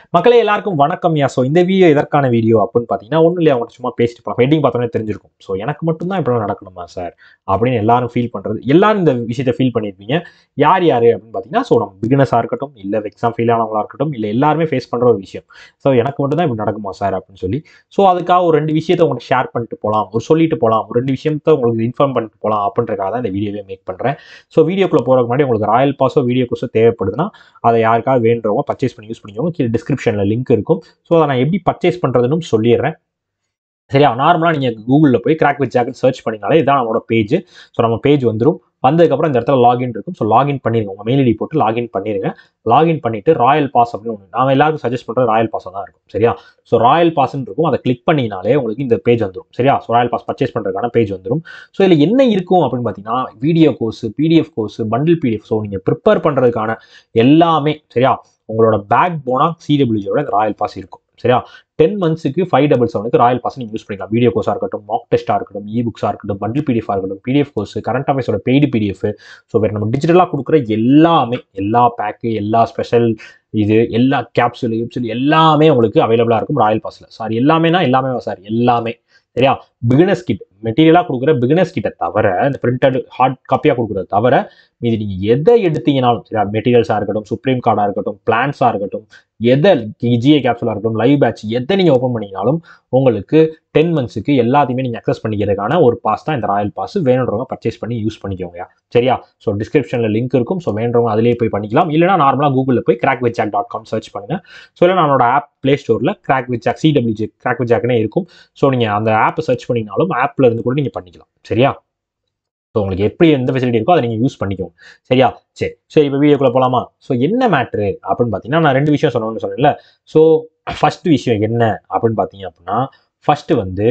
மக்களே எல்லாருக்கும் வணக்கம் யா ஸோ இந்த வீடியோ எதற்கான வீடியோ அப்படின்னு பார்த்தீங்கன்னா ஒன்றும் இல்லையா அவங்க சும்மா பேசிட்டு போகலாம் ஹெட்டிங் பார்த்தோன்னே தெரிஞ்சிருக்கும் ஸோ எனக்கு மட்டும்தான் இப்படி நடக்கணுமா சார் அப்படின்னு எல்லாரும் ஃபீல் பண்ணுறது எல்லாரும் இந்த விஷயத்தை ஃபீல் பண்ணியிருப்பீங்க யார் யார் அப்படின்னு பார்த்தீங்கன்னா ஸோ நம்ம பிகினஸாக இருக்கட்டும் இல்லை எக்ஸாம் ஃபெயில் ஆனவங்களா இருக்கட்டும் இல்லை எல்லாருமே ஃபேஸ் பண்ணுற ஒரு விஷயம் ஸோ எனக்கு மட்டும் தான் இப்படி நடக்குமா சார் அப்படின்னு சொல்லி ஸோ அதுக்காக ஒரு ரெண்டு விஷயத்தை உங்கள்கிட்ட ஷேர் பண்ணிட்டு போகலாம் ஒரு சொல்லிட்டு போகலாம் ஒரு ரெண்டு விஷயத்தை உங்களுக்கு இன்ஃபார்ம் பண்ணிட்டு போகலாம் அப்படின்றக்காக தான் இந்த வீடியோவே மேக் பண்ணுறேன் ஸோ வீடியோக்குள்ளே போகிறதுக்கு முன்னாடி உங்களுக்கு ராயல் பாஸோ வீடியோ கோர்ஸோ தேவைப்படுதுன்னா அதை யாருக்காவது வேண்டுறவங்க பர்ச்சேஸ் பண்ணி யூஸ் பண்ணிக்கோங்க கீழே டிஸ்கிரிப்ஷனில் லிங்க் இருக்கும் ஸோ அதை நான் எப்படி பர்ச்சேஸ் பண்ணுறதுன்னு சொல்லிடுறேன் சரியா நார்மலாக நீங்கள் கூகுளில் போய் கிராக் வித் ஜாக்கெட் சர்ச் பண்ணினாலே இதான் நம்மளோட பேஜ் ஸோ நம்ம பேஜ் வந்துடும் வந்ததுக்கப்புறம் இந்த இடத்துல லாகின் இருக்கும் ஸோ லாகின் பண்ணிடுங்க உங்கள் மெயில் ஐடி போட்டு லாகின் பண்ணிடுங்க லாகின் பண்ணிட்டு ராயல் பாஸ் அப்படின்னு ஒன்று நான் எல்லாருக்கும் சஜஸ்ட் பண்ணுறது ராயல் பாஸாக தான் இருக்கும் சரியா ஸோ ராயல் பாஸ்ன்னு இருக்கும் அதை கிளிக் பண்ணினாலே உங்களுக்கு இந்த பேஜ் வந்துடும் சரியா ஸோ ராயல் பாஸ் பர்ச்சேஸ் பண்ணுறதுக்கான பேஜ் வந்துடும் ஸோ இதில் என்ன இருக்கும் அப்படின்னு பார்த்தீங்கன்னா video course PDF course bundle PDF so நீங்கள் ப்ரிப்பேர் பண்ணுறதுக்கான எல்லாமே சரியா உங்களோட பேக் போனாக சிடபிள்யூஜியோட இந்த ராயல் பாஸ் இருக்கும் சரியா டென் மந்த்ஸுக்கு ஃபைவ் டபுள் செவனுக்கு ராயல் பாஸ் நீங்கள் யூஸ் பண்ணிக்கலாம் வீடியோ கோர்ஸாக இருக்கட்டும் மாக் டெஸ்ட்டாக இருக்கட்டும் இ புக்ஸாக இருக்கட்டும் பண்டில் பிடிஎஃபாக இருக்கட்டும் பிடிஎஃப் கோர்ஸ் கரண்ட் அஃபேர்ஸோட பெய்டு பிடிஎஃப் ஸோ வேறு நம்ம டிஜிட்டலாக கொடுக்குற எல்லாமே எல்லா பேக்கு எல்லா ஸ்பெஷல் இது எல்லா கேப்சூல் கேப்சூல் எல்லாமே உங்களுக்கு அவைலபிளாக இருக்கும் ராயல் பாஸில் சாரி எல்லாமேனா எல்லாமே சாரி எல்லாமே சரியா பிகினஸ் கிட் மெட்டீரியலாக கொடுக்குற பிகினஸ் கிட்டை தவிர இந்த பிரிண்டட் ஹார்ட் காப்பியாக கொடுக்குறத தவிர மீதி நீங்கள் எதை எடுத்தீங்கனாலும் சரியா மெட்டீரியல்ஸாக இருக்கட்டும் சுப்ரீம் கார்டாக இருக்கட்டும் பிளான்ஸாக இருக்கட்டும் எதை ஜிஏ கேப்சூலாக இருக்கட்டும் லைவ் பேட்ச் எதை நீங்கள் ஓப்பன் பண்ணிங்கனாலும் உங்களுக்கு டென் மந்த்ஸுக்கு எல்லாத்தையுமே நீங்கள் அக்சஸ் பண்ணிக்கிறதுக்கான ஒரு பாஸ் தான் இந்த ராயல் பாஸ் வேணுன்றவங்க பர்ச்சேஸ் பண்ணி யூஸ் பண்ணிக்கோங்க சரியா ஸோ டிஸ்கிரிப்ஷனில் லிங்க் இருக்கும் ஸோ வேணுறவங்க அதிலேயே போய் பண்ணிக்கலாம் இல்லைனா நார்மலாக கூகுளில் போய் crack with Jack dot com search பண்ணுங்கள் ஸோ இல்லை நம்மளோட ஆப் ப்ளே ஸ்டோரில் crack with Jack CWG crack with ஜாக்னே இருக்கும் ஸோ நீங்கள் அந்த ஆப்பை சர்ச் பண்ணிங்கனாலும் ஆப்பில் இருந்து கூட நீங்கள் பண்ணிக்கலாம் சரியா ஸோ உங்களுக்கு எப்படி எந்த ஃபெசிலிட்டி இருக்கோ அதை நீங்கள் யூஸ் பண்ணிக்கோங்க சரியா சரி சரி இப்போ வீடியோக்குள்ளே போகலாமா ஸோ என்ன மேட்ரு அப்படின்னு பார்த்தீங்கன்னா நான் ரெண்டு விஷயம் சொன்னோன்னு சொன்னேன்ல ஸோ ஃபர்ஸ்ட் விஷயம் என்ன அப்படின்னு பார்த்தீங்க அப்படின்னா ஃபர்ஸ்ட் வந்து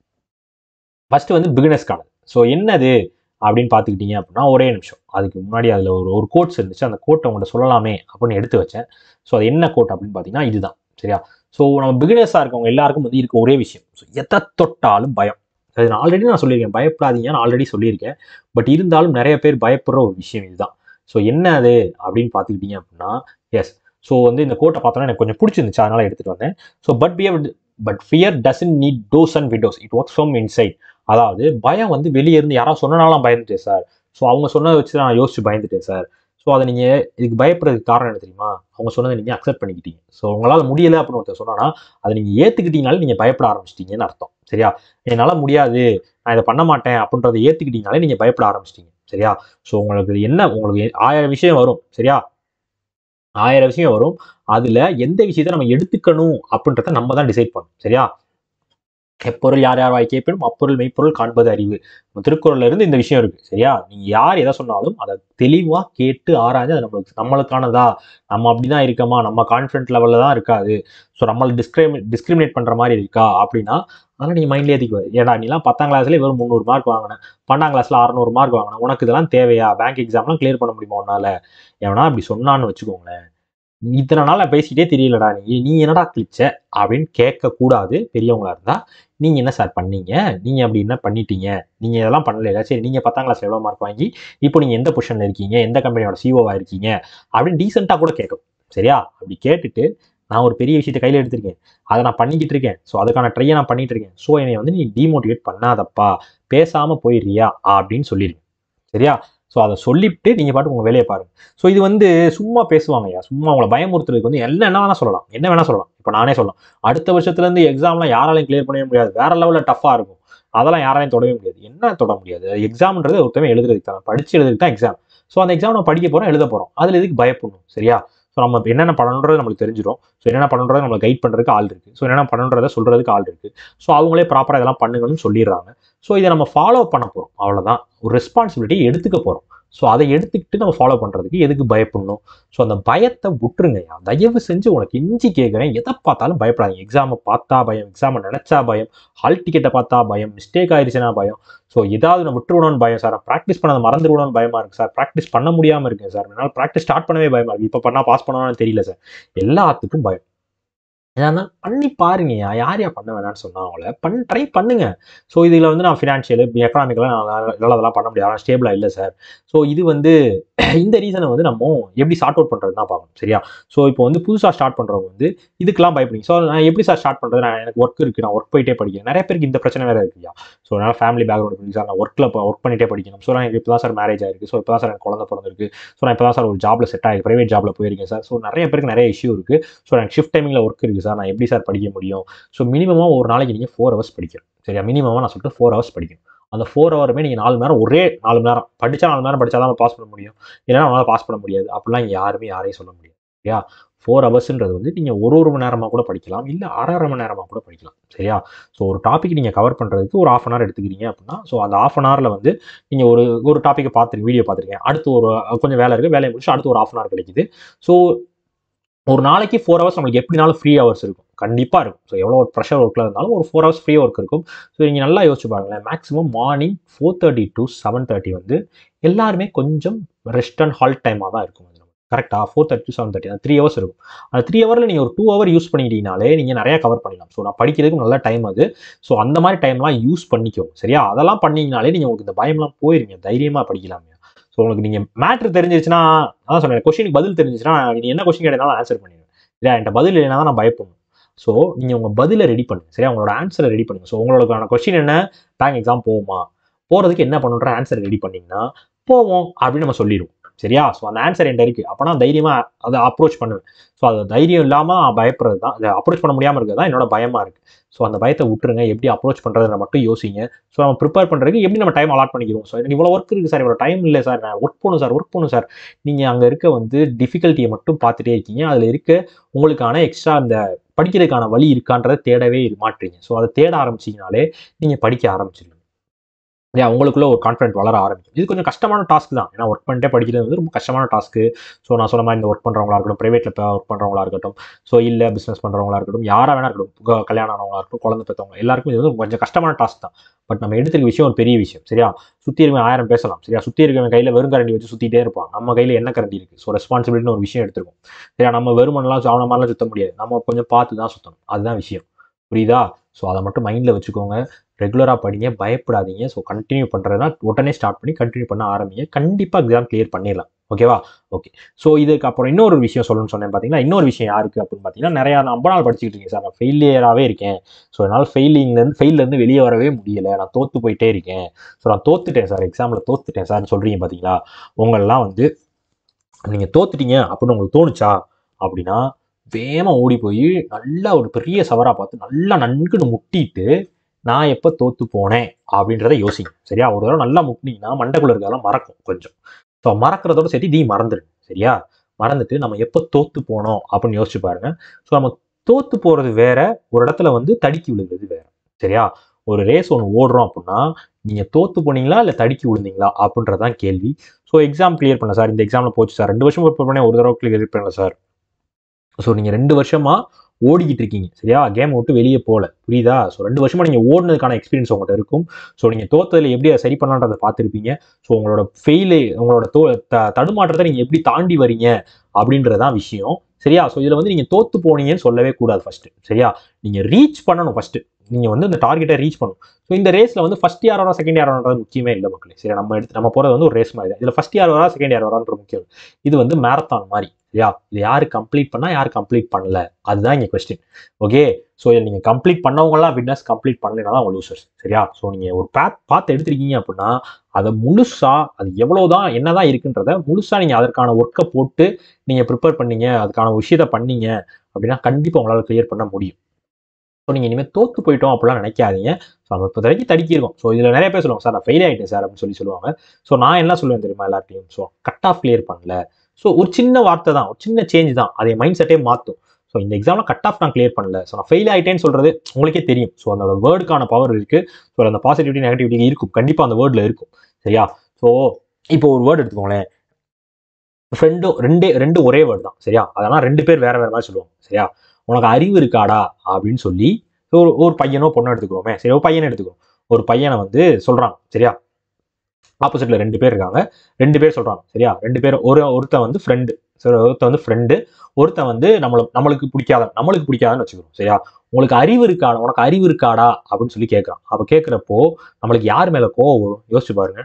ஃபர்ஸ்ட் வந்து பிகினஸ்க்கானது ஸோ என்னது அப்படின்னு பார்த்துக்கிட்டீங்க அப்படின்னா ஒரே நிமிஷம் அதுக்கு முன்னாடி அதில் ஒரு ஒரு கோட்ஸ் இருந்துச்சு அந்த கோட்டை உங்கள்கிட்ட சொல்லலாமே அப்படின்னு எடுத்து வச்சேன் ஸோ அது என்ன கோட் அப்படின்னு பார்த்தீங்கன்னா இதுதான் சரியா ஸோ நம்ம பிகினர்ஸாக இருக்கவங்க எல்லாருக்கும் வந்து இருக்க ஒரே விஷயம் ஸோ எதை தொட்டாலும் பயம் அது நான் ஆல்ரெடி நான் சொல்லியிருக்கேன் பயப்படாதீங்கன்னு ஆல்ரெடி சொல்லியிருக்கேன் பட் இருந்தாலும் நிறைய பேர் பயப்படுற ஒரு விஷயம் இதுதான் ஸோ என்ன அது அப்படின்னு பார்த்துக்கிட்டீங்க அப்படின்னா எஸ் ஸோ வந்து இந்த கோட்டை பார்த்தோன்னா எனக்கு கொஞ்சம் பிடிச்சிருந்துச்சு அதனால எடுத்துகிட்டு வந்தேன் so but fear but fear doesn't need doors and windows it works from inside அதாவது பயம் வந்து வெளியே இருந்து யாராவது சொன்னனாலும் பயந்துட்டேன் சார் ஸோ அவங்க சொன்னதை வச்சு நான் யோசிச்சு பயந்துட்டேன் சார் ஸோ அதை நீங்கள் இதுக்கு பயப்படுறதுக்கு காரணம் என்ன தெரியுமா அவங்க சொன்னதை நீங்கள் அக்செப்ட் பண்ணிக்கிட்டீங்க ஸோ உங்களால் முடியலை அப்படின்னு ஒருத்தர் சொன்னா அதை நீங்கள் ஏற்றுக்கிட்டீங்கனாலே நீங்கள் பயப்பட ஆரம்பிச்சிட்டீங்கன்னு அர்த்தம் சரியா என்னால் முடியாது நான் இதை பண்ண மாட்டேன் அப்படின்றத ஏற்றுக்கிட்டீங்கனாலே நீங்கள் பயப்பட ஆரம்பிச்சிட்டீங்க சரியா ஸோ உங்களுக்கு என்ன உங்களுக்கு ஆயிரம் விஷயம் வரும் சரியா ஆயிரம் விஷயம் வரும் அதில் எந்த விஷயத்த நம்ம எடுத்துக்கணும் அப்படின்றத நம்ம தான் டிசைட் பண்ணணும் சரியா எப்பொருள் யார் யார் வாய் கேட்பினும் அப்பொருள் மெய்ப்பொருள் காண்பது அறிவு நம்ம திருக்குறள்ல இருந்து இந்த விஷயம் இருக்கு சரியா நீங்க யார் எதை சொன்னாலும் அதை தெளிவா கேட்டு ஆராய்ஞ்சு அது நம்மளுக்கு நம்மளுக்கானதா நம்ம அப்படிதான் இருக்கோமா நம்ம கான்ஃபிடன்ட் லெவல்ல தான் இருக்காது ஸோ நம்மளை டிஸ்கிரிமி டிஸ்கிரிமினேட் பண்ற மாதிரி இருக்கா அப்படின்னா அதெல்லாம் நீங்க மைண்ட்ல ஏற்றிக்குவாரு ஏடா நீலாம் பத்தாம் கிளாஸ்ல வெறும் முந்நூறு மார்க் வாங்கினேன் பன்னெண்டாம் கிளாஸ்ல அறநூறு மார்க் வாங்கினேன் உனக்கு இதெல்லாம் தேவையா பேங்க் எக்ஸாம்லாம் கிளியர் பண்ண முடியுமா உன்னால எவனா அப்படி சொன்னான்னு வச்சுக்கோங்களேன் இத்தனை நாள் நான் பேசிக்கிட்டே தெரியலடா நீ நீ என்னடா கிழிச்ச அப்படின்னு கேட்கக்கூடாது பெரியவங்களா இருந்தா நீங்க என்ன சார் பண்ணீங்க நீங்க அப்படி என்ன பண்ணிட்டீங்க நீங்க இதெல்லாம் பண்ணல சரி நீங்க பத்தாம் கிளாஸ்ல எவ்வளவு மார்க் வாங்கி இப்போ நீங்க எந்த பொசிஷன்ல இருக்கீங்க எந்த கம்பெனியோட சிஓவா இருக்கீங்க அப்படின்னு டீசெண்டா கூட கேட்கும் சரியா அப்படி கேட்டுட்டு நான் ஒரு பெரிய விஷயத்தை கையில் எடுத்திருக்கேன் அதை நான் பண்ணிக்கிட்டு இருக்கேன் ஸோ அதுக்கான ட்ரையை நான் பண்ணிட்டு இருக்கேன் ஸோ என்னை வந்து நீ டிமோட்டிவேட் பண்ணாதப்பா பேசாம போயிடுறியா அப்படின்னு சொல்லிடுங்க சரியா ஸோ அதை சொல்லிவிட்டு நீங்கள் பாட்டு உங்கள் வேலையை பாருங்க ஸோ இது வந்து சும்மா பேசுவாங்கய்யா சும்மா உங்களை பயமுறுத்துறதுக்கு வந்து என்ன என்ன வேணால் சொல்லலாம் என்ன வேணால் சொல்லலாம் இப்போ நானே சொல்லலாம் அடுத்த வருஷத்துலேருந்து எக்ஸாம்லாம் யாராலையும் கிளியர் பண்ணவே முடியாது வேற லெவலில் டஃப்பாக இருக்கும் அதெல்லாம் யாராலையும் தொடவே முடியாது என்ன தொட முடியாது எக்ஸாம்ன்றது ஒருத்தவங்க எழுதுறதுக்கு தான் படிச்சு எழுதுறதுக்கு தான் எக்ஸாம் ஸோ அந்த எக்ஸாம் நம்ம படிக்க போகிறோம் எழுத போகிறோம் அதில் எதுக்கு பயப்படணும் சரியா ஸோ நம்ம என்னென்ன பண்ணணுன்றது நம்மளுக்கு தெரிஞ்சிடும் ஸோ என்னென்ன பண்ணணுன்றதை நம்மளை கைட் பண்ணுறதுக்கு ஆள் இருக்குது ஸோ என்னென்ன பண்ணணுன்றதை சொல்கிறதுக்கு ஆள் இருக்குது ஸோ அவங்களே ப்ராப்பராக இதெல்லாம் பண்ணுங்கன்னு சொல்லிடுறாங்க ஸோ இதை நம்ம ஃபாலோ பண்ண போகிறோம் அவ்வளோதான் ஒரு ரெஸ்பான்சிபிலிட்டியை எடுத்துக்க போகிறோம் ஸோ அதை எடுத்துக்கிட்டு நம்ம ஃபாலோ பண்ணுறதுக்கு எதுக்கு பயப்படணும் ஸோ அந்த பயத்தை விட்டுருங்கய்யா தயவு செஞ்சு உனக்கு இஞ்சி கேட்குறேன் எதை பார்த்தாலும் பயப்படாதீங்க எக்ஸாமை பார்த்தா பயம் எக்ஸாமை நினச்சா பயம் ஹால் டிக்கெட்டை பார்த்தா பயம் மிஸ்டேக் ஆயிடுச்சுன்னா பயம் ஸோ ஏதாவது நான் விட்டுருவணும்னு பயம் சார் ப்ராக்டிஸ் பண்ணதை மறந்துடுவோம்னு பயமா இருக்கு சார் ப்ராக்டிஸ் பண்ண முடியாமல் இருக்கேன் சார் என்னால் ப்ராக்டிஸ் ஸ்டார்ட் பண்ணவே பயமா இருக்கு இப்போ பண்ணால் பாஸ் பண்ணணும்னு தெரியல சார் எல்லாத்துக்கும் பயம் எதா இருந்தாலும் பண்ணி பாருங்கய்யா யார் யார் பண்ண வேணாம்னு சொன்னா அவங்கள பண் ட்ரை பண்ணுங்க ஸோ இதில் வந்து நான் ஃபினான்ஷியல் எக்கனாமிக்கெலாம் என்னால் அதெல்லாம் பண்ண முடியாது ஆனால் ஸ்டேபிளாக இல்லை சார் ஸோ இது வந்து இந்த ரீசனை வந்து நம்ம எப்படி சார்ட் அவுட் பண்ணுறது தான் பார்க்கணும் சரியா ஸோ இப்போ வந்து புதுசாக ஸ்டார்ட் பண்ணுறவங்க வந்து இதுக்கெல்லாம் பயப்படுங்க ஸோ நான் எப்படி சார் ஸ்டார்ட் பண்ணுறது நான் எனக்கு ஒர்க் இருக்குது நான் ஒர்க் போயிட்டே படிக்கிறேன் நிறைய பேருக்கு இந்த பிரச்சனை வேறு இருக்குயா ஸோ என்னால் ஃபேமிலி பேக்ரவுண்ட் இருக்கு சார் நான் ஒர்க்கில் ஒர்க் பண்ணிட்டே படிக்கணும் ஸோ நான் இப்போ தான் சார் மேரேஜ் ஆயிருக்கு ஸோ இப்போ தான் சார் எனக்கு குழந்தை பிறந்திருக்கு ஸோ நான் இப்போ தான் சார் ஒரு ஜாப்ல செட் ஆகி ப்ரைவேட் ஜாப்ல போயிருக்கேன் சார் ஸோ நிறைய பேருக்கு நிறைய இஷ்யூ இருக்குது ஸோ எனக்கு ஷிஃப்ட் டைமிங்கில் ஒர்க் இருக்குது சார் நான் எப்படி சார் படிக்க முடியும் ஸோ மினிமமாக ஒரு நாளைக்கு நீங்கள் ஃபோர் ஹவர்ஸ் படிக்கணும் சரியா மினிமமாக நான் சொல்லிட்டு ஃபோர் ஹவர்ஸ் படிக்கணும் அந்த ஃபோர் ஹவருமே நீங்கள் நாலு மணி நேரம் ஒரே நாலு மணி நேரம் படித்தா நாலு மணி நேரம் படித்தா தான் பாஸ் பண்ண முடியும் இல்லைன்னா அவங்களால பாஸ் பண்ண முடியாது அப்படிலாம் இங்கே யாருமே யாரையும் சொல்ல முடியாது சரியா ஃபோர் ஹவர்ஸ்ன்றது வந்து நீங்கள் ஒரு ஒரு மணி நேரமாக கூட படிக்கலாம் இல்லை அரை அரை மணி நேரமாக கூட படிக்கலாம் சரியா ஸோ ஒரு டாபிக் நீங்கள் கவர் பண்ணுறதுக்கு ஒரு ஆஃப் அன் ஹவர் எடுத்துக்கிறீங்க அப்படின்னா ஸோ அந்த ஆஃப் அன் ஹவரில் வந்து நீங்கள் ஒரு ஒரு டாப்பிக்கை பார்த்துருங்க வீடியோ பார்த்துருக்கீங்க அடுத்து ஒரு கொஞ்சம் வேலை இருக்குது வேலையை முடிச்சு அடுத்து ஒரு ஆஃப் அன் ஹவர் கிடைக்குது ஸோ ஒரு நாளைக்கு ஃபோர் ஹவர்ஸ் நம்மளுக்கு எப்படினாலும் ஃப்ரீ ஹவர்ஸ் இருக்கும் கண்டிப்பாக இருக்கும் ஸோ எவ்வளோ ப்ரெஷர் ஒர்க்கில் இருந்தாலும் ஒரு ஃபோர் ஹவர்ஸ் ஃப்ரீ ஒர்க் இருக்கும் ஸோ நீங்கள் நல்லா யோசிச்சு பாருங்களேன் maximum morning four thirty to seven thirty வந்து எல்லாருமே கொஞ்சம் ரெஸ்ட் அண்ட் ஹால்ட் டைமாக தான் இருக்கும் கரெக்டாக four thirty to seven thirty அந்த த்ரீ ஹவர்ஸ் இருக்கும் அந்த த்ரீ ஹவரில் நீங்கள் ஒரு டூ ஹவர் யூஸ் பண்ணிட்டீங்கனாலே நீங்கள் நிறையா கவர் பண்ணிடலாம் ஸோ நான் படிக்கிறதுக்கு நல்ல டைம் அது ஸோ அந்த மாதிரி டைம்லாம் யூஸ் பண்ணிக்கோ சரியா அதெல்லாம் பண்ணீங்கனாலே நீங்கள் உங்களுக்கு இந்த பயம்லாம் போயிருங்க தைரியமாக படிக்கலாமே ஸோ உங்களுக்கு நீங்கள் மேட்ரு தெரிஞ்சிருச்சுன்னா அதான் சொன்னேன் கொஸ்டினுக்கு பதில் தெரிஞ்சிச்சுன்னா நீங்கள் என்ன கொஸ்டின் கேட்டாலும் ஆன்சர் பண்ணிடுவேன் சரியா என்கிட்ட பதில் இல்லைனா தான் நான் பயப்படணும் ஸோ நீங்கள் உங்கள் பதிலை ரெடி பண்ணுங்க சரியா உங்களோட ஆன்சரை ரெடி பண்ணுங்க ஸோ உங்களுக்கான கொஸ்டின் என்ன பேங்க் எக்ஸாம் போகுமா போகிறதுக்கு என்ன பண்ணுன்ற ஆன்சர் ரெடி பண்ணிங்கன்னா போவோம் அப்படின்னு நம்ம சொல்லிடுவோம் சரியா ஸோ அந்த ஆன்சர் என்கிட்ட இருக்குது அப்போனா தைரியமாக அதை அப்ரோச் பண்ணுவேன் ஸோ அது தைரியம் இல்லாமல் நான் பயப்படுறது தான் அதை அப்ரோச் பண்ண முடியாமல் இருக்கிறது தான் என்னோட பயமாக இருக்குது ஸோ அந்த பயத்தை விட்டுருங்க எப்படி அப்ரோச் பண்ணுறதை மட்டும் யோசிங்க ஸோ நம்ம ப்ரிப்பேர் பண்ணுறதுக்கு எப்படி நம்ம டைம் அலாட் பண்ணிக்கிறோம் ஸோ எனக்கு இவ்வளோ ஒர்க் இருக்குது சார் இவ்வளோ டைம் இல்லை சார் நான் ஒர்க் பண்ணும் சார் ஒர்க் பண்ணும் சார் நீங்கள் அங்கே இருக்க வந்து டிஃபிகல்ட்டியை மட்டும் பார்த்துட்டே இருக்கீங்க அதில் இருக்க உங்களுக்கான எக்ஸ்ட்ரா அந்த படிக்கிறதுக்கான வழி இருக்கான்றதை தேடவே மாட்டீங்க ஸோ அதை தேட ஆரம்பிச்சிங்கனாலே நீங்கள் படிக்க ஆரம்பிச்சிருங்க இல்லையா உங்களுக்குள்ள ஒரு கான்ஃபிடென்ட் வளர ஆரம்பிக்கும் இது கொஞ்சம் கஷ்டமான டாஸ்க் தான் ஏன்னா ஒர்க் பண்ணிட்டே படிக்கிறது வந்து ரொம்ப கஷ்டமான டாஸ்க்கு ஸோ நான் சொன்ன மாதிரி இந்த ஒர்க் பண்ணுறவங்களா இருக்கட்டும் ப்ரைவேட்டில் ஒர்க் பண்ணுறவங்களா இருக்கட்டும் ஸோ இல்லை பிஸ்னஸ் பண்ணுறவங்களா இருக்கட்டும் யாராக வேணா இருக்கட்டும் க- கல்யாணம் ஆனவங்களா இருக்கட்டும் குழந்தை பெற்றவங்க எல்லாருக்கும் இது வந்து கொஞ்சம் கஷ்டமான டாஸ்க் தான் பட் நம்ம எடுத்துருக்க விஷயம் ஒரு பெரிய விஷயம் சரியா சுற்றி இருக்கவன் ஆயிரம் பேசலாம் சரியா சுற்றி இருக்கவன் கையில் வெறும் கரண்டி வச்சு சுற்றிட்டே இருப்பான் நம்ம கையில் என்ன கரண்டி இருக்குது ஸோ ரெஸ்பான்சிபிலிட்டின்னு ஒரு விஷயம் எடுத்துருக்கோம் சரியா நம்ம வெறுமனெல்லாம் அவன மாதிரிலாம் சுத்த முடியாது நம்ம கொஞ்சம் பார்த்து தான் சுத்தணும் அதுதான் விஷயம் புரியுதா ஸோ அதை மட்டும் மைண்டில் வச்சுக்கோங்க ரெகுலராக படிங்க பயப்படாதீங்க ஸோ கண்டினியூ பண்ணுறதுனா உடனே ஸ்டார்ட் பண்ணி கண்டினியூ பண்ண ஆரம்பிங்க கண்டிப்பாக எக்ஸாம் கிளியர் பண்ணிடலாம் ஓகேவா ஓகே ஸோ இதுக்கு அப்புறம் இன்னொரு விஷயம் சொல்லணும்னு சொன்னேன் பார்த்தீங்கன்னா இன்னொரு விஷயம் யாருக்கு அப்படின்னு பார்த்தீங்கன்னா நிறையா நான் ரொம்ப நாள் படிச்சுக்கிட்டு இருக்கேன் சார் நான் ஃபெயிலியராகவே இருக்கேன் ஸோ என்னால் ஃபெயிலிங்லேருந்து ஃபெயிலேருந்து வெளியே வரவே முடியலை நான் தோற்று போயிட்டே இருக்கேன் ஸோ நான் தோத்துட்டேன் சார் எக்ஸாமில் தோத்துட்டேன் சார்னு சொல்கிறீங்க பார்த்தீங்களா உங்களெல்லாம் வந்து நீங்கள் தோத்துட்டீங்க அப்படின்னு உங்களுக்கு தோணுச்சா அப்படின்னா வேகமாக ஓடி போய் நல்லா ஒரு பெரிய சவரா பார்த்து நல்லா நன்குன்னு முட்டிட்டு நான் எப்போ தோத்து போனேன் அப்படின்றத யோசிங்க சரியா ஒரு தடவை நல்லா முட்டினீங்கன்னா மண்டைக்குள்ள இருக்கிறதெல்லாம் மறக்கும் கொஞ்சம் ஸோ மறக்கிறதோட சேர்த்து நீ மறந்துடுங்க சரியா மறந்துட்டு நம்ம எப்போ தோத்து போனோம் அப்படின்னு யோசிச்சு பாருங்க ஸோ நம்ம தோத்து போறது வேற ஒரு இடத்துல வந்து தடுக்கி விழுகிறது வேற சரியா ஒரு ரேஸ் ஒன்று ஓடுறோம் அப்படின்னா நீங்கள் தோத்து போனீங்களா இல்லை தடுக்கி விழுந்தீங்களா அப்படின்றதான் கேள்வி ஸோ எக்ஸாம் கிளியர் பண்ணல சார் இந்த எக்ஸாமில் போச்சு சார் ரெண்டு வருஷம் ப்ரிப்பேர் பண்ணி ஒரு தடவை கிளியர் பண்ணல சார் ஸோ நீங்கள் ரெண்டு வருஷமா ஓடிக்கிட்டு இருக்கீங்க சரியா கேம் விட்டு வெளியே போகல புரியுதா ஸோ ரெண்டு வருஷமா நீங்கள் ஓடினதுக்கான எக்ஸ்பீரியன்ஸ் உங்கள்கிட்ட இருக்கும் ஸோ நீங்கள் தோத்ததில் எப்படி அதை சரி பண்ணலான்றதை பார்த்துருப்பீங்க ஸோ உங்களோட ஃபெயிலு உங்களோட தோ த தடுமாற்றத்தை நீங்கள் எப்படி தாண்டி வரீங்க அப்படின்றதான் விஷயம் சரியா ஸோ இதில் வந்து நீங்கள் தோத்து போனீங்கன்னு சொல்லவே கூடாது ஃபர்ஸ்ட் சரியா நீங்கள் ரீச் பண்ணணும் ஃபர்ஸ்ட் நீங்கள் வந்து அந்த டார்கெட்டை ரீச் பண்ணணும் ஸோ இந்த ரேஸில் வந்து ஃபஸ்ட் யார் வரா செகண்ட் யார் வராது முக்கியமே இல்லை மக்களே சரி நம்ம எடுத்து நம்ம போகிறது வந்து ஒரு ரேஸ் மாதிரி தான் இதில் ஃபஸ்ட் யார் வரா செகண்ட் யார் வரான்ற முக்கியம் இது வந்து மேரத்தான் மாதிரி சரியா இது யார் கம்ப்ளீட் பண்ணால் யார் கம்ப்ளீட் பண்ணல அதுதான் இங்கே கொஸ்டின் ஓகே ஸோ இதை நீங்கள் கம்ப்ளீட் பண்ணவங்களாம் வின்னர்ஸ் கம்ப்ளீட் பண்ணலைன்னா தான் லூசர்ஸ் சரியா ஸோ நீங்கள் ஒரு பேத் பார்த்து எடுத்திருக்கீங்க அப்படின்னா அதை முழுசா அது எவ்வளோதான் என்னதான் இருக்குன்றத முழுசா நீங்கள் அதற்கான ஒர்க்கை போட்டு நீங்கள் ப்ரிப்பேர் பண்ணீங்க அதுக்கான விஷயத்த பண்ணீங்க அப்படின்னா கண்டிப்பாக உங்களால் கிளியர் பண்ண முடியும் ஸோ நீங்கள் இனிமேல் தோத்து போயிட்டோம் அப்படிலாம் நினைக்காதீங்க ஸோ நம்ம இப்போ வரைக்கும் தடுக்கியிருக்கோம் ஸோ இதில் நிறைய பேர் சொல்லுவாங்க சார் நான் ஃபெயில் ஆகிட்டேன் சார் அப்படின்னு சொல்லி சொல்லுவாங்க ஸோ நான் என்ன சொல்லுவேன் தெரியுமா எல்லார்ட்டையும் ஸோ கட் ஆஃப் கிளியர் பண்ணல ஸோ ஒரு சின்ன வார்த்தை தான் ஒரு சின்ன சேஞ்ச் தான் அதை மைண்ட் செட்டே மாற்றும் ஸோ இந்த எக்ஸாமில் கட் ஆஃப் நான் கிளியர் பண்ணல ஸோ நான் ஃபெயில் ஆகிட்டேன்னு சொல்கிறது உங்களுக்கே தெரியும் ஸோ அதோட வேர்டுக்கான பவர் இருக்குது ஸோ அந்த பாசிட்டிவிட்டி நெகட்டிவிட்டி இருக்கும் கண்டிப்பாக அந்த வேர்டில் இருக்கும் சரியா ஸோ இப்போ ஒரு வேர்டு எடுத்துக்கோங்களேன் ஃப்ரெண்டும் ரெண்டே ரெண்டு ஒரே வேர்டு தான் சரியா அதெல்லாம் ரெண்டு பேர் வேற வேற மாதிரி சொல்லுவாங்க சரியா உனக்கு அறிவு இருக்காடா அப்படின்னு சொல்லி ஒரு ஒரு பையனோ பொண்ணோ எடுத்துக்கிறோமே சரி ஒரு பையனை எடுத்துக்கிறோம் ஒரு பையனை வந்து சொல்றாங்க சரியா ஆப்போசிட்ல ரெண்டு பேர் இருக்காங்க ரெண்டு பேர் சொல்றாங்க சரியா ரெண்டு பேர் ஒரு ஒருத்தன் வந்து ஃப்ரெண்டு சரி ஒருத்தன் வந்து ஃப்ரெண்டு ஒருத்தன் வந்து நம்மள நம்மளுக்கு பிடிக்காத நம்மளுக்கு பிடிக்காதுன்னு வச்சுக்கிறோம் சரியா உங்களுக்கு அறிவு இருக்காடா உனக்கு அறிவு இருக்காடா அப்படின்னு சொல்லி கேட்குறான் அப்போ கேட்குறப்போ நம்மளுக்கு யார் மேலே கோவம் வரும் யோசிச்சு பாருங்க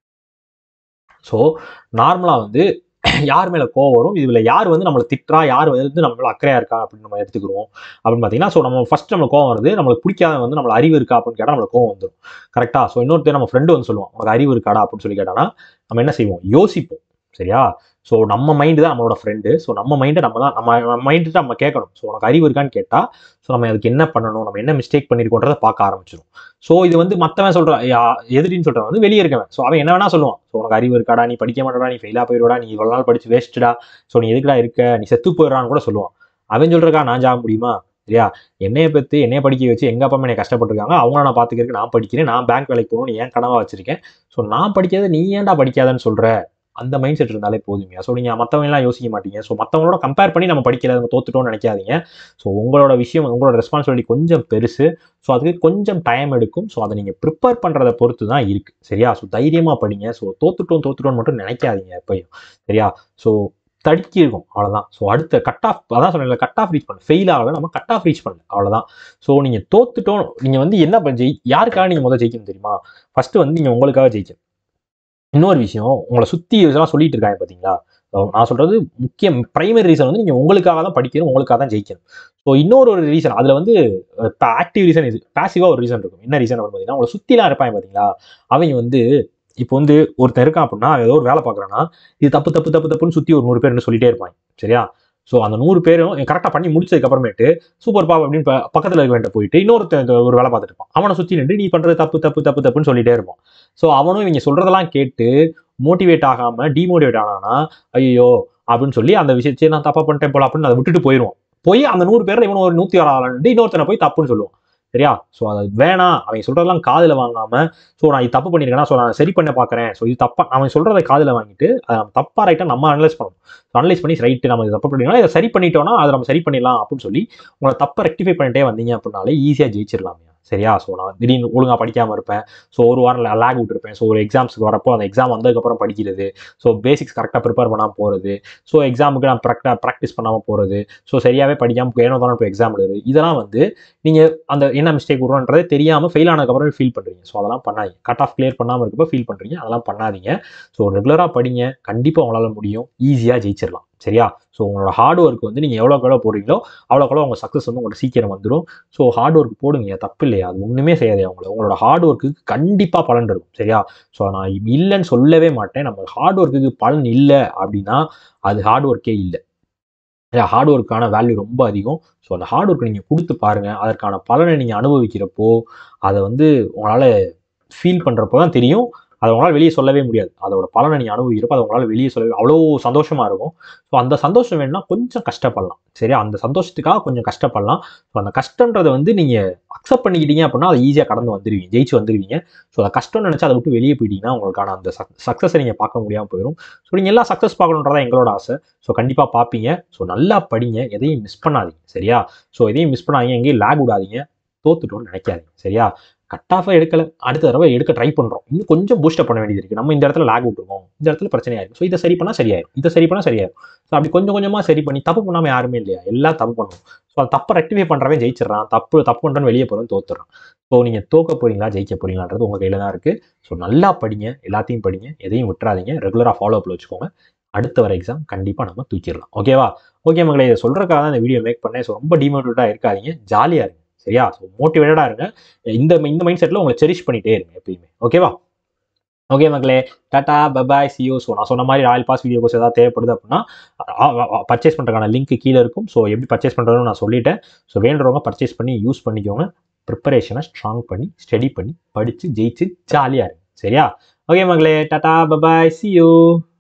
ஸோ நார்மலாக வந்து யார் மேலே கோவம் வரும் இதில் யார் வந்து நம்மளை திட்டுறா யார் வந்து நம்ம மேலே அக்கறையாக இருக்கா அப்படின்னு நம்ம எடுத்துக்கிறோம் அப்படின்னு பார்த்தீங்கன்னா ஸோ நம்ம ஃபர்ஸ்ட் நம்மளுக்கு கோவம் வருது நம்மளுக்கு பிடிக்காத வந்து நம்மள அறிவு இருக்கா அப்படின்னு கேட்டால் நம்மளுக்கு கோவம் வந்துடும் கரெக்டாக ஸோ இன்னொருத்தர் நம்ம ஃப்ரெண்டு வந்து சொல்லுவோம் உனக்கு அறிவு இருக்காடா அப்படின்னு சொல்லி கேட்டானா நம்ம என்ன செய்வோம் யோசிப்போம் சரியா ஸோ நம்ம மைண்டு தான் நம்மளோட ஃப்ரெண்டு ஸோ நம்ம மைண்டை நம்ம தான் நம்ம மைண்டு தான் நம்ம கேட்கணும் ஸோ உனக்கு அறிவு இருக்கான்னு கேட்டால் ஸோ நம்ம அதுக்கு என்ன பண்ணணும் நம்ம என்ன மிஸ்டேக் பண்ணியிருக்கோன்றதை பார்க்க ஆரம்பிச்சிடும் ஸோ இது வந்து மற்றவன் சொல்கிற எதிரின்னு சொல்கிறவன் வந்து வெளியே இருக்கவன் ஸோ அவன் என்ன வேணா சொல்லுவான் ஸோ உனக்கு அறிவு இருக்காடா நீ படிக்க மாட்டடா நீ ஃபெயிலாக போயிடுவா நீ இவ்வளோ நாள் படிச்சு வேஸ்ட்டுடா ஸோ நீ எதுக்குடா இருக்க நீ செத்து போயிடுறான்னு கூட சொல்லுவான் அவன் சொல்கிறக்கா நான் ஜாக முடியுமா சரியா என்னைய பற்றி என்னைய படிக்க வச்சு எங்கள் அப்பா அம்மா என்னை கஷ்டப்பட்டிருக்காங்க அவங்கள நான் பார்த்துக்கிறதுக்கு நான் படிக்கிறேன் நான் பேங்க் வேலைக்கு போகணும்னு ஏன் கனவாக வச்சிருக்கேன் ஸோ நான் படிக்காத நீ ஏன்டா படிக்காதன்னு சொல்கிற அந்த மைண்ட் செட் இருந்தாலே போதுமையா ஸோ நீங்கள் மற்றவங்கலாம் யோசிக்க மாட்டீங்க ஸோ மற்றவங்களோட கம்பேர் பண்ணி நம்ம படிக்கல நம்ம தோத்துட்டோம்னு நினைக்காதீங்க ஸோ உங்களோட விஷயம் உங்களோட ரெஸ்பான்சிபிலிட்டி கொஞ்சம் பெருசு ஸோ அதுக்கு கொஞ்சம் டைம் எடுக்கும் ஸோ அதை நீங்கள் ப்ரிப்பேர் பண்ணுறதை பொறுத்து தான் இருக்குது சரியா ஸோ தைரியமாக படிங்க ஸோ தோத்துட்டோம் தோத்துட்டோம்னு மட்டும் நினைக்காதீங்க எப்பயும் சரியா ஸோ தடுக்கி இருக்கும் அவ்வளோதான் ஸோ அடுத்த கட் ஆஃப் அதான் சொன்னேன்ல கட் ஆஃப் ரீச் பண்ணல ஃபெயில் ஆகல நம்ம கட் ஆஃப் ரீச் பண்ணல அவ்வளோதான் ஸோ நீங்கள் தோத்துட்டோம் நீங்கள் வந்து என்ன பண்ண ஜெயி யாருக்காக நீங்கள் முதல்ல ஜெயிக்கணும் தெரியுமா ஃபஸ்ட்டு வந்து நீங்கள் உங்களுக்காக ஜெயிக்கணும் இன்னொரு விஷயம் உங்களை சுற்றி இதெல்லாம் சொல்லிட்டு இருக்காங்க பார்த்தீங்களா நான் சொல்றது முக்கிய பிரைமரி ரீசன் வந்து நீங்கள் உங்களுக்காக தான் படிக்கணும் உங்களுக்காக தான் ஜெயிக்கணும் ஸோ இன்னொரு ஒரு ரீசன் அதில் வந்து இப்போ ஆக்டிவ் ரீசன் இது பேசிவாக ஒரு ரீசன் இருக்கும் என்ன ரீசன் அப்படின்னு பார்த்தீங்கன்னா உங்களை சுற்றிலாம் இருப்பாங்க பார்த்தீங்களா அவங்க வந்து இப்போ வந்து ஒருத்தன் இருக்கான் அப்படின்னா அவன் ஏதோ ஒரு வேலை பார்க்குறான்னா இது தப்பு தப்பு தப்பு தப்புன்னு சுற்றி ஒரு நூறு பேர் சொல்லிட்டே இருப்பாங்க சரியா ஸோ அந்த நூறு பேரும் கரெக்டாக பண்ணி முடிச்சதுக்கு அப்புறமேட்டு சூப்பர் பாப் அப்படின்னு ப- பக்கத்தில் இருக்க வேண்ட போயிட்டு இன்னொருத்தன் இந்த ஒரு வேலை பார்த்துட்டு இருப்பான் அவனை சுற்றி நின்று நீ பண்ணுறது தப்பு தப்பு தப்பு தப்புன்னு சொல்லிட்டே இருப்பான் ஸோ அவனும் இவங்க சொல்றதெல்லாம் கேட்டு மோட்டிவேட் ஆகாம டிமோட்டிவேட் ஆனானா ஐயோ அப்படின்னு சொல்லி அந்த விஷயத்தை நான் தப்பா பண்ணிட்டேன் போல அப்படின்னு அதை விட்டுட்டு போயிடுவான் போய் அந்த நூறு பேர்ல இவன் ஒரு நூத்தி ஆறாண்டு இன்னொருத்தனை போய் தப்புன்னு சொல்லுவான் சரியா ஸோ அது வேணாம் அவன் சொல்றதெல்லாம் காதுல வாங்காம ஸோ நான் இது தப்பு பண்ணியிருக்கேன்னா ஸோ நான் சரி பண்ண பார்க்கறேன் ஸோ இது தப்பா அவன் சொல்றதை காதுல வாங்கிட்டு அதை நம்ம தப்பா ரைட்டா நம்ம அனலைஸ் பண்ணணும் அனலைஸ் பண்ணி ரைட்டு நம்ம இது தப்பு பண்ணிடலாம் இதை சரி பண்ணிட்டோம்னா அதை நம்ம சரி பண்ணிடலாம் அப்படின்னு சொல்லி உங்களை தப்பை ரெக்டிஃபை பண்ணிட்டே வந்தீங்க அப்படின்னாலே ஈஸியாக ஜெயிச்சிடலாம் சரியா ஸோ நான் திடீர்னு ஒழுங்காக படிக்காமல் இருப்பேன் ஸோ ஒரு வாரம் லேக் விட்டுருப்பேன் ஸோ ஒரு எக்ஸாம்ஸ்க்கு வரப்போ அந்த எக்ஸாம் வந்ததுக்கப்புறம் படிக்கிறது ஸோ பேசிக்ஸ் கரெக்டாக ப்ரிப்பேர் பண்ணாமல் போகிறது ஸோ எக்ஸாமுக்கு நான் ப்ராக்டாக ப்ராக்டிஸ் பண்ணாமல் போகிறது ஸோ சரியாகவே படிக்காமல் ஏனோ தானே இப்போ எக்ஸாம் எழுது இதெல்லாம் வந்து நீங்கள் அந்த என்ன மிஸ்டேக் விடுறோன்றதே தெரியாமல் ஃபெயில் ஆனதுக்கப்புறம் ஃபீல் பண்ணுறீங்க ஸோ அதெல்லாம் பண்ணாதீங்க கட் ஆஃப் கிளியர் பண்ணாமல் இருக்கப்போ ஃபீல் பண்ணுறீங்க அதெல்லாம் பண்ணாதீங்க ஸோ ரெகுலராக படிங்க கண்டிப்பாக உங்களால் முடியும் ஈஸியாக ஜெயிச்சிடலாம் சரியா ஸோ உங்களோட ஹார்ட் ஒர்க் வந்து நீங்கள் எவ்வளோக்கு எவ்வளோ போடுறீங்களோ அவ்வளோக்கு எவ்வளோ உங்கள் சக்ஸஸ் வந்து உங்கள்ட்ட சீக்கிரம் வந்துடும் ஸோ ஹார்ட் ஒர்க் போடுங்க தப்பு இல்லையா அது ஒன்றுமே செய்யாதே உங்களை உங்களோட ஹார்ட் ஒர்க்குக்கு கண்டிப்பாக பலன் இருக்கும் சரியா ஸோ நான் இல்லைன்னு சொல்லவே மாட்டேன் நம்ம ஹார்ட் ஒர்க்குக்கு பலன் இல்லை அப்படின்னா அது ஹார்ட் ஒர்க்கே இல்லை ஹார்ட் ஒர்க்கான வேல்யூ ரொம்ப அதிகம் ஸோ அந்த ஹார்ட் ஒர்க் நீங்கள் கொடுத்து பாருங்கள் அதற்கான பலனை நீங்கள் அனுபவிக்கிறப்போ அதை வந்து உங்களால் ஃபீல் பண்ணுறப்போ தான் தெரியும் அதை உங்களால் வெளியே சொல்லவே முடியாது அதோட பலனை நீங்கள் அனுபவிக்கிறப்போ அதை உங்களால் வெளியே சொல்லவே அவ்வளோ சந்தோஷமாக இருக்கும் ஸோ அந்த சந்தோஷம் வேணும்னா கொஞ்சம் கஷ்டப்படலாம் சரியா அந்த சந்தோஷத்துக்காக கொஞ்சம் கஷ்டப்படலாம் ஸோ அந்த கஷ்டன்றதை வந்து நீங்கள் அக்செப்ட் பண்ணிக்கிட்டீங்க அப்படின்னா அதை ஈஸியாக கடந்து வந்துடுவீங்க ஜெயிச்சு வந்துடுவீங்க ஸோ அதை கஷ்டம்னு நினச்சா அதை விட்டு வெளியே போயிட்டீங்கன்னா உங்களுக்கான அந்த சக்ஸஸை நீங்கள் பார்க்க முடியாமல் போயிடும் ஸோ நீங்கள் எல்லாம் சக்ஸஸ் பார்க்கணுன்றதா எங்களோட ஆசை ஸோ கண்டிப்பாக பார்ப்பீங்க ஸோ நல்லா படிங்க எதையும் மிஸ் பண்ணாதீங்க சரியா ஸோ எதையும் மிஸ் பண்ணாதீங்க எங்கேயும் லேக் விடாதீங்க தோத்துட்டோம்னு நினைக்காதீங்க சரியா கட் ஆஃபாக எடுக்கல அடுத்த தடவை எடுக்க ட்ரை பண்ணுறோம் இன்னும் கொஞ்சம் பூஸ்டப் பண்ண வேண்டியது இருக்குது நம்ம இந்த இடத்துல லேக் விட்டுருக்கோம் இந்த இடத்துல பிரச்சனையா இருக்கும் ஸோ இதை சரி பண்ணால் சரியாயிரும் இதை சரி பண்ணால் சரியாயிரும் ஸோ அப்படி கொஞ்சம் கொஞ்சமாக சரி பண்ணி தப்பு பண்ணாமல் யாருமே இல்லையா எல்லாம் தப்பு பண்ணணும் ஸோ அந்த தப்பை ரெக்டிஃபை பண்ணுறவன் ஜெயிச்சிடறான் தப்பு தப்பு பண்ணுறன்னு வெளியே போகிறவன் தோத்துறான் ஸோ நீங்கள் தோக்க போறீங்களா ஜெயிக்க போறீங்களான்றது உங்கள் கையில் தான் இருக்குது ஸோ நல்லா படிங்க எல்லாத்தையும் படிங்க எதையும் விட்டுறாதீங்க ரெகுலராக ஃபாலோ அப்பில் வச்சுக்கோங்க அடுத்த வர எக்ஸாம் கண்டிப்பாக நம்ம தூக்கிடலாம் ஓகேவா ஓகே மகளே இதை சொல்கிறக்காக தான் இந்த வீடியோ மேக் பண்ணேன் ஸோ ரொம்ப டிமோட்டிவேட்டாக இருக்காதீங்க ஜாலியாக இருங்க சரியா ஸோ மோட்டிவேட்டடாக இருங்க இந்த இந்த மைண்ட் செட்டில் உங்களை செரிஷ் பண்ணிட்டே இருங்க எப்பயுமே ஓகேவா ஓகே மக்களே டாட்டா பபாய் சிஓ ஸோ நான் சொன்ன மாதிரி ராயல் பாஸ் வீடியோ கோர்ஸ் ஏதாவது தேவைப்படுது அப்படின்னா பர்ச்சேஸ் பண்ணுறதுக்கான லிங்க் கீழே இருக்கும் ஸோ எப்படி பர்ச்சேஸ் பண்ணுறதுன்னு நான் சொல்லிட்டேன் ஸோ வேண்டுறவங்க பர்ச்சேஸ் பண்ணி யூஸ் பண்ணிக்கோங்க ப்ரிப்பரேஷனை ஸ்ட்ராங் பண்ணி ஸ்டடி பண்ணி படித்து ஜெயிச்சு ஜாலியாக இருங்க சரியா ஓகே மக்களே டாட்டா பபாய் சிஓ